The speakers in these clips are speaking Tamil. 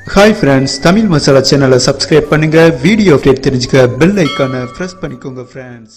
ஹாய் ஃப்ரெண்ட்ஸ் தமிழ் மசாலா சேனலை சப்ஸ்கிரைப் பண்ணுங்க வீடியோ அப்டேட் தெரிஞ்சுக்க பெல் ஐக்கானை ப்ரெஸ் பண்ணிக்கோங்க friends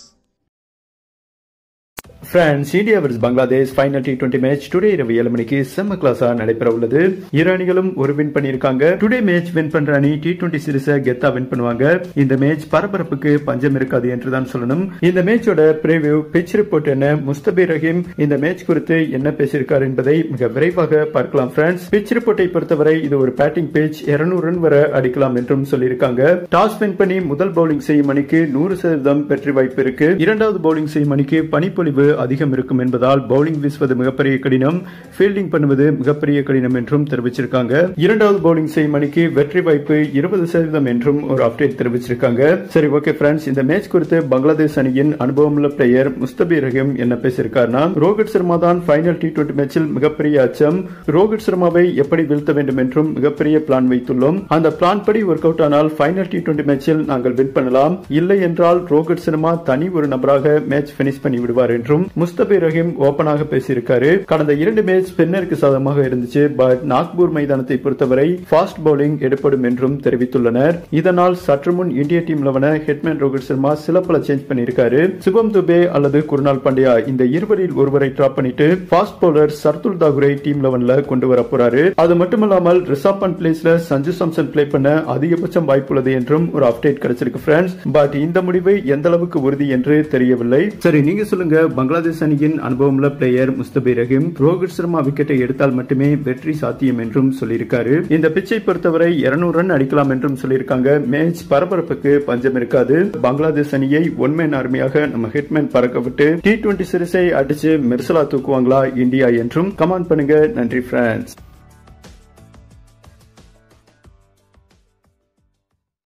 friends India versus Bangladesh final T twenty match today இரவு ஏழு மணிக்கு செம்ம கிளாஸா நடைபெற உள்ளது இரு அணிகளும் ஒரு வின் பண்ணியிருக்காங்க டுடே மேட்ச் வின் பண்ற அணி டி டுவெண்ட்டி சீரிஸை கெத்தா வின் பண்ணுவாங்க இந்த மேட்ச் பரபரப்புக்கு பஞ்சம் இருக்காது என்றுதான் சொல்லணும் இந்த மேட்சோட பிரிவியூ பிச் ரிப்போர்ட் என்ன முஸ்தபிர் ரஹீம் இந்த மேட்ச் குறித்து என்ன பேசியிருக்கார் என்பதை மிக விரைவாக பார்க்கலாம் ஃப்ரெண்ட்ஸ் பிச் ரிப்போர்ட்டை பொறுத்தவரை இது ஒரு பேட்டிங் பிச் 200 ரன் வர அடிக்கலாம் என்றும் சொல்லியிருக்காங்க டாஸ் வின் பண்ணி முதல் பவுலிங் செய்யும் அணிக்கு நூறு சதவீதம் வெற்றி வாய்ப்பு இருக்கு இரண்டாவது பவுலிங் செய்யும் அணிக்கு பனிப்பொழிவு அதிகம் இருக்கும் என்பதால் பவுலிங் வீசுவது மிகப்பெரிய கடினம் ஃபீல்டிங் பண்ணுவது மிகப்பெரிய கடினம் என்றும் தெரிவிச்சிருக்காங்க இரண்டாவது பவுலிங் செய்யும் அணிக்கு வெற்றி வாய்ப்பு இருபது சதவீதம் என்றும் ஒரு அப்டேட் தெரிவிச்சிருக்காங்க சரி ஓகே ஃப்ரெண்ட்ஸ் இந்த மேட்ச் குறித்து பங்களாதேஷ் அணியின் அனுபவமுள்ள பிளேயர் முஸ்தபி ரஹீம் என்ன பேசியிருக்காருன்னா ரோஹித் சர்மா தான் ஃபைனல் டி டுவெண்டி மேட்சில் மிகப்பெரிய அச்சம் ரோஹித் சர்மாவை எப்படி வீழ்த்த வேண்டும் என்றும் மிகப்பெரிய பிளான் வைத்துள்ளோம் அந்த பிளான் படி ஒர்க் அவுட் ஆனால் ஃபைனல் டி டுவெண்டி மேட்சில் நாங்கள் வின் பண்ணலாம் இல்லை என்றால் ரோஹித் சர்மா தனி ஒரு நபராக மேட்ச் பினிஷ் பண்ணி விடுவார் என்றும் முஸ்தபி ரஹீம் ஓபனாக பேசியிருக்காரு கடந்த இரண்டு மேட்ச் ஸ்பின்னருக்கு சாதகமாக இருந்துச்சு பட் நாக்பூர் மைதானத்தை பொறுத்தவரை ஃபாஸ்ட் பவுலிங் எடுப்படும் என்றும் தெரிவித்துள்ளனர் இதனால் சற்று முன் இந்திய team eleven headman Rohit Sharma சில பல சேஞ்ச் பண்ணியிருக்காரு சிவம் துபே அல்லது குருநாள் பாண்டியா இந்த இருவரில் ஒருவரை டிராப் பண்ணிட்டு ஃபாஸ்ட் பவுலர் சர்துல் தாகுரை டீம் லெவன்ல கொண்டு வர போறாரு அது மட்டுமல்லாமல் ரிஷப் பண்ட் பிளேஸ்ல சஞ்சு சாம்சன் பிளே பண்ண அதிகபட்சம் வாய்ப்புள்ளது என்றும் ஒரு அப்டேட் கிடைச்சிருக்கு ஃப்ரெண்ட்ஸ் பட் இந்த முடிவு எந்த அளவுக்கு உறுதி என்று தெரியவில்லை சரி நீங்க சொல்லுங்க பங்களாதேஷ் அணியின் அனுபவமுள்ள பிளேயர் முஸ்தபி ரஹீம் ரோஹித் சர்மா விக்கெட்டை எடுத்தால் மட்டுமே வெற்றி சாத்தியம் என்றும் சொல்லியிருக்காரு இந்த பிச்சை பொறுத்தவரை 200 ரன் அடிக்கலாம் என்றும் சொல்லியிருக்காங்க மேட்ச் பரபரப்புக்கு பஞ்சம் இருக்காது பங்களாதேஷ் அணியை ஒன்மேன் ஆர்மியாக நம்ம ஹிட்மேன் பறக்க விட்டு டி டுவெண்டி சீரிஸை அடிச்சு மெர்சலா தூக்குவாங்களா இந்தியா என்றும் கமெண்ட் பண்ணுங்க நன்றி பிரான்ஸ்